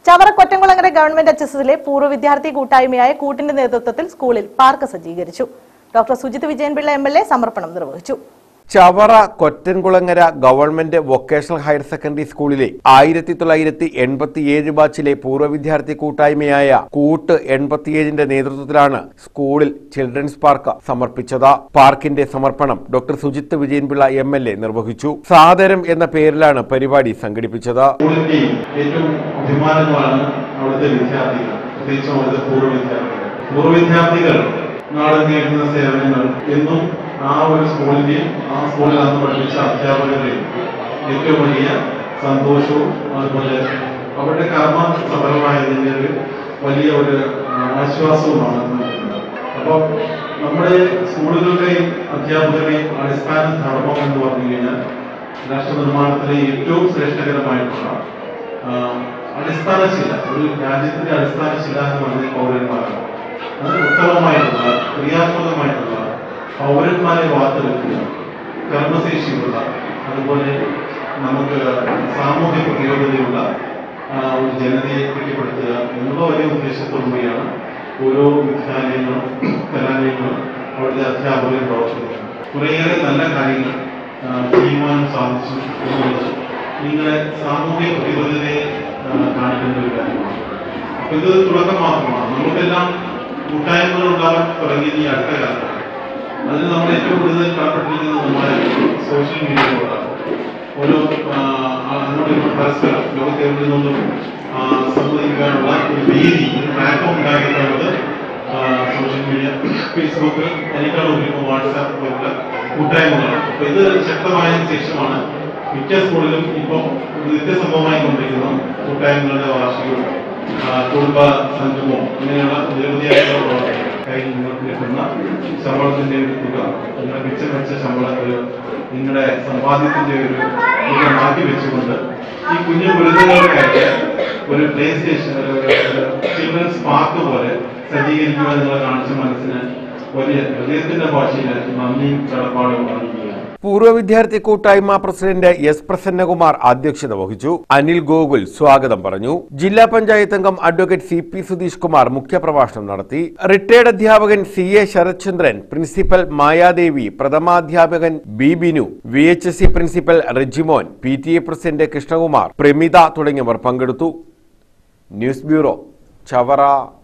Chavara Kottamkulangara government H S എസിലെ പൂർവ്വ വിദ്യാർത്ഥി കൂട്ടായ്മയായ കൂട്ടിന്റെ നേതൃത്വത്തിൽ സ്കൂളിൽ പാർക്ക് സജ്ജീകരിച്ചു doctor Sujith Vijayanpillai M L A സമർപ്പണം നിർവഹിച്ചു Chavara Kottankulangara government vocational higher secondary സ്കൂളിലെ ആയിരത്തി തൊള്ളായിരത്തി എൺപത്തിയേഴ് ബാച്ചിലെ പൂർവ്വ വിദ്യാർത്ഥി കൂട്ടായ്മയായ കൂട്ട് എൺപത്തിയേഴിന്റെ നേതൃത്വത്തിലാണ് സ്കൂളിൽ ചിൽഡ്രൻസ് പാർക്ക് സമർപ്പിച്ചത് പാർക്കിന്റെ സമർപ്പണം doctor Sujith Vijayanpillai M L A നിർവഹിച്ചു സാദരം എന്ന പേരിലാണ് പരിപാടി സംഘടിപ്പിച്ചത് സ്കൂളിന്റെയും ഏറ്റവും അഭിമാനങ്ങളാണ് അവിടുത്തെ വിദ്യാർത്ഥികൾ പ്രത്യേകിച്ചും അവിടുത്തെ പൂർവ്വ വിദ്യാർത്ഥികൾ പൂർവ്വ വിദ്യാർത്ഥികൾ നാളെ നേടുന്ന സേവനങ്ങൾ എന്നും ആ ഒരു സ്കൂളിന്റെയും ആ സ്കൂളിൽ അന്ന് പഠിപ്പിച്ച അധ്യാപകരുടെയും ഏറ്റവും വലിയ സന്തോഷവും അതുപോലെ അവരുടെ കർമ്മ സഫലമായതിന്റെ ഒരു വലിയ ഒരു ആ, ആശ്വാസവുമാണ് നൽകുന്നത് അപ്പോൾ നമ്മുടെ സ്കൂളുകളുടെയും അധ്യാപകരുടെയും അടിസ്ഥാന ധർമ്മം എന്ന് പറഞ്ഞു കഴിഞ്ഞാൽ രാഷ്ട്ര നിർമ്മാണത്തിലെ ഏറ്റവും ശ്രേഷ്ഠകരമായിട്ടുള്ള ആ, അടിസ്ഥാന ശില ഒരു രാജ്യത്തിന്റെ അടിസ്ഥാന ശില എന്ന് പറയുന്നത് പൗരന്മാരാണ് അത് ഉത്തമമായിട്ടുള്ള ക്രിയാത്മകമായിട്ടുള്ള പൗരന്മാരെ വാർത്തെടുക്കുക കർമ്മശേഷിയുള്ള അതുപോലെ നമുക്ക് സാമൂഹ്യ പ്രതിബദ്ധതയുള്ള ആ, ഒരു ജനതയെ കെട്ടിപ്പടുത്തുക എന്നുള്ള വലിയ ഉദ്ദേശത്തോടുകൂടിയാണ് ഓരോ വിദ്യാലയങ്ങളും കലാലയങ്ങളും അവിടുത്തെ അധ്യാപകരും പ്രവർത്തിക്കുന്നത് കുറേയേറെ നല്ല കാര്യങ്ങൾ ആ, ചെയ്യുവാൻ സാധിച്ചു എന്നുള്ളത് നിങ്ങളെ സാമൂഹ്യ പ്രതിബദ്ധതയെ ആ, കാണിക്കുന്ന ഒരു കാര്യമാണ് അപ്പൊ ഇത് തുടക്കം മാത്രമാണ് നമുക്കെല്ലാം കൂട്ടായ്മകൾ ഉണ്ടാവാൻ തുടങ്ങിയത് ഈ അടുത്ത കാലത്താണ് അതിന് നമ്മൾ ഏറ്റവും കൂടുതൽ കടപ്പെട്ടിരിക്കുന്നത് നമ്മുടെ സോഷ്യൽ മീഡിയയിലൂടെയാണ് ഓരോ ആ, അങ്ങോട്ടും ഇങ്ങോട്ടും പരസ്പരം ലോകത്തെ എവിടെ നിന്നും ആ, സംവദിക്കാനുള്ള ഒരു വേദി ഒരു പ്ലാറ്റ്ഫോം ഉണ്ടാക്കിയിട്ടുള്ളത് സോഷ്യൽ മീഡിയ ഫേസ്ബുക്ക് അതിനേക്കാളും ഉപരി വാട്സാപ്പ് പോലുള്ള കൂട്ടായ്മകളാണ് അപ്പൊ ഇത് ശക്തമായതിനു ശേഷമാണ് മിക്ക സ്കൂളിലും ഇപ്പോൾ നിത്യസംഭവമായി കൊണ്ടിരിക്കുന്ന കൂട്ടായ്മകളുടെ വാർഷികവും ആ, കുടുംബ സംഗമവും ഇങ്ങനെയുള്ള നിരവധിയായിട്ടുള്ള പ്രവർത്തനങ്ങൾ കയ്യിൽ നിങ്ങൾക്ക് കിട്ടുന്ന ശമ്പളത്തിന്റെ ഒരു തുക നിങ്ങളുടെ മിച്ചം വെച്ച ശമ്പളത്തിൽ നിങ്ങളുടെ സമ്പാദ്യത്തിന്റെ ഒരു തുക മാറ്റി വെച്ചുകൊണ്ട് ഈ കുഞ്ഞു ഗുരുതരങ്ങൾക്കായിട്ട് ഒരു പ്ലേ സ്റ്റേഷൻ ഒരു ചിൽഡ്രൻസ് പാർക്ക് പോലെ സജ്ജീകരിക്കുക എന്നുള്ള കാണിച്ച മനസ്സിന് വലിയ ഹൃദയത്തിന്റെ ഭാഷയിൽ നന്ദിയും കടപ്പാടും അറിയിക്കുകയാണ് പൂർവ്വ വിദ്യാർത്ഥി കൂട്ടായ്മ പ്രസിഡന്റ് എസ് പ്രസന്നകുമാർ അധ്യക്ഷത വഹിച്ചു അനിൽ ഗോകുൽ സ്വാഗതം പറഞ്ഞു ജില്ലാ പഞ്ചായത്ത് അംഗം advocate C P Sudheesh Kumar മുഖ്യപ്രഭാഷണം നടത്തി റിട്ടയർഡ് അധ്യാപകൻ C A Sarathchandran principal Mayadevi പ്രഥമാധ്യാപകൻ B Binu V H S C principal Rejimon P T A president Krishnakumar Pramitha തുടങ്ങിയവർ പങ്കെടുത്തു ന്യൂസ് ബ്യൂറോ ചവറ